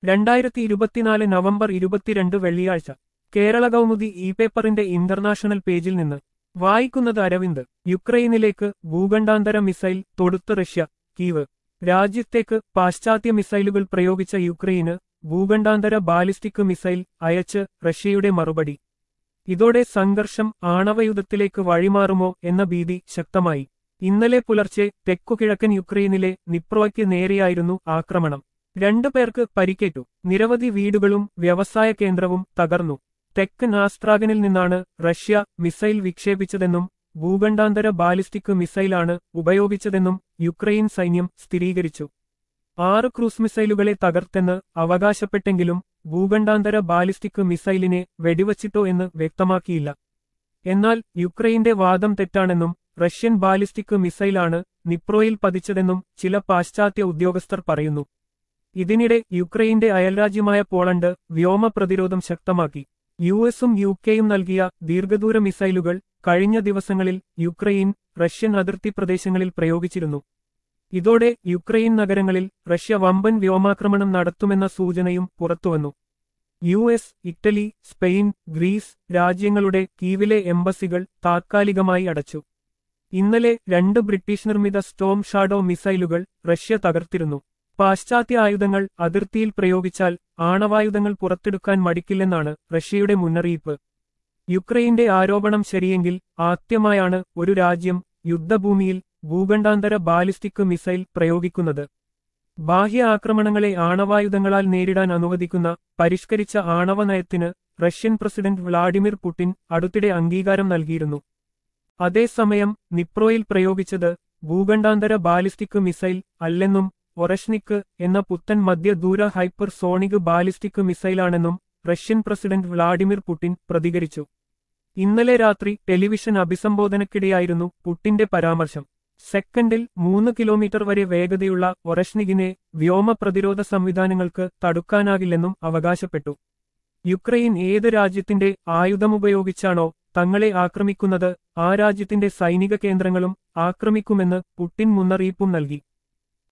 രണ്ടായിരത്തി ഇരുപത്തിനാല് നവംബർ ഇരുപത്തിരണ്ട് വെള്ളിയാഴ്ച കേരള കൗമുദി ഇ പേപ്പറിന്റെ ഇന്റർനാഷണൽ പേജിൽ നിന്ന് വായിക്കുന്നത് അരവിന്ദ് യുക്രൈനിലേക്ക് ഭൂഖണ്ഡാന്തര മിസൈൽ തൊടുത്ത് റഷ്യ കീവ് രാജ്യത്തേക്ക് പാശ്ചാത്യ മിസൈലുകൾ പ്രയോഗിച്ച യുക്രൈന് ഭൂഖണ്ഡാന്തര ബാലിസ്റ്റിക് മിസൈൽ അയച്ച് റഷ്യയുടെ മറുപടി ഇതോടെ സംഘർഷം ആണവയുദ്ധത്തിലേക്ക് വഴിമാറുമോ എന്ന ഭീതി ശക്തമായി ഇന്നലെ പുലർച്ചെ തെക്കുകിഴക്കൻ യുക്രൈനിലെ നിപ്രോയ്ക്ക് നേരെയായിരുന്നു ആക്രമണം രണ്ടു പേർക്ക് പരിക്കേറ്റു നിരവധി വീടുകളും വ്യവസായ കേന്ദ്രവും തകർന്നു തെക്കൻ ആസ്ത്രാഗനിൽ നിന്നാണ് റഷ്യ മിസൈൽ വിക്ഷേപിച്ചതെന്നും ഭൂഖണ്ഡാന്തര ബാലിസ്റ്റിക് മിസൈലാണ് ഉപയോഗിച്ചതെന്നും യുക്രൈൻ സൈന്യം സ്ഥിരീകരിച്ചു ആറ് ക്രൂസ് മിസൈലുകളെ തകർത്തെന്ന് അവകാശപ്പെട്ടെങ്കിലും ഭൂഖണ്ഡാന്തര ബാലിസ്റ്റിക് മിസൈലിനെ വെടിവച്ചിട്ടോ എന്ന് വ്യക്തമാക്കിയില്ല എന്നാൽ യുക്രൈന്റെ വാദം തെറ്റാണെന്നും റഷ്യൻ ബാലിസ്റ്റിക് മിസൈലാണ് നിപ്രോയിൽ പതിച്ചതെന്നും ചില പാശ്ചാത്യ ഉദ്യോഗസ്ഥർ പറയുന്നു ഇതിനിടെ യുക്രൈന്റെ അയൽരാജ്യമായ പോളണ്ട് വ്യോമ പ്രതിരോധം ശക്തമാക്കി യു എസും യു കെയും നൽകിയ ദീർഘദൂര മിസൈലുകൾ കഴിഞ്ഞ ദിവസങ്ങളിൽ യുക്രൈൻ റഷ്യൻ അതിർത്തി പ്രദേശങ്ങളിൽ പ്രയോഗിച്ചിരുന്നു ഇതോടെ യുക്രൈൻ നഗരങ്ങളിൽ റഷ്യ വമ്പൻ വ്യോമാക്രമണം നടത്തുമെന്ന സൂചനയും പുറത്തുവന്നു U S Italy Spain Greece രാജ്യങ്ങളുടെ കീവിലെ എംബസികൾ താത്കാലികമായി അടച്ചു ഇന്നലെ രണ്ട് ബ്രിട്ടീഷ് നിർമ്മിത സ്റ്റോം ഷാഡോ മിസൈലുകൾ റഷ്യ തകർത്തിരുന്നു പാശ്ചാത്യ ആയുധങ്ങൾ അതിർത്തിയിൽ പ്രയോഗിച്ചാൽ ആണവായുധങ്ങൾ പുറത്തെടുക്കാൻ മടിക്കില്ലെന്നാണ് റഷ്യയുടെ മുന്നറിയിപ്പ് യുക്രൈന്റെ ആരോപണം ശരിയെങ്കിൽ ആദ്യമായാണ് ഒരു രാജ്യം യുദ്ധഭൂമിയിൽ ഭൂഖണ്ഡാന്തര ബാലിസ്റ്റിക് മിസൈൽ പ്രയോഗിക്കുന്നത് ബാഹ്യ ആക്രമണങ്ങളെ ആണവായുധങ്ങളാൽ നേരിടാൻ അനുവദിക്കുന്ന പരിഷ്കരിച്ച ആണവ നയത്തിന് റഷ്യൻ പ്രസിഡന്റ് വ്ളാഡിമിർ പുടിൻ അടുത്തിടെ അംഗീകാരം നൽകിയിരുന്നു അതേസമയം നിപ്രോയിൽ പ്രയോഗിച്ചത് ഭൂഖണ്ഡാന്തര ബാലിസ്റ്റിക് മിസൈൽ അല്ലെന്നും ഒറഷ്നിക്ക് എന്ന പുത്തൻ മധ്യദൂര ഹൈപ്പർ സോണിക് ബാലിസ്റ്റിക് മിസൈലാണെന്നും റഷ്യൻ പ്രസിഡന്റ് വ്ളാഡിമിർ പുടിൻ പ്രതികരിച്ചു ഇന്നലെ രാത്രി ടെലിവിഷൻ അഭിസംബോധനയ്ക്കിടെയായിരുന്നു പുട്ടിന്റെ പരാമർശം സെക്കൻഡിൽ മൂന്ന് കിലോമീറ്റർ വരെ വേഗതയുള്ള ഒറഷ്നികിനെ വ്യോമ പ്രതിരോധ സംവിധാനങ്ങൾക്ക് തടുക്കാനാകില്ലെന്നും അവകാശപ്പെട്ടു യുക്രൈൻ ഏത് രാജ്യത്തിന്റെ ആയുധമുപയോഗിച്ചാണോ തങ്ങളെ ആക്രമിക്കുന്നത് ആ രാജ്യത്തിന്റെ സൈനിക കേന്ദ്രങ്ങളും ആക്രമിക്കുമെന്ന് പുട്ടിൻ മുന്നറിയിപ്പും നൽകി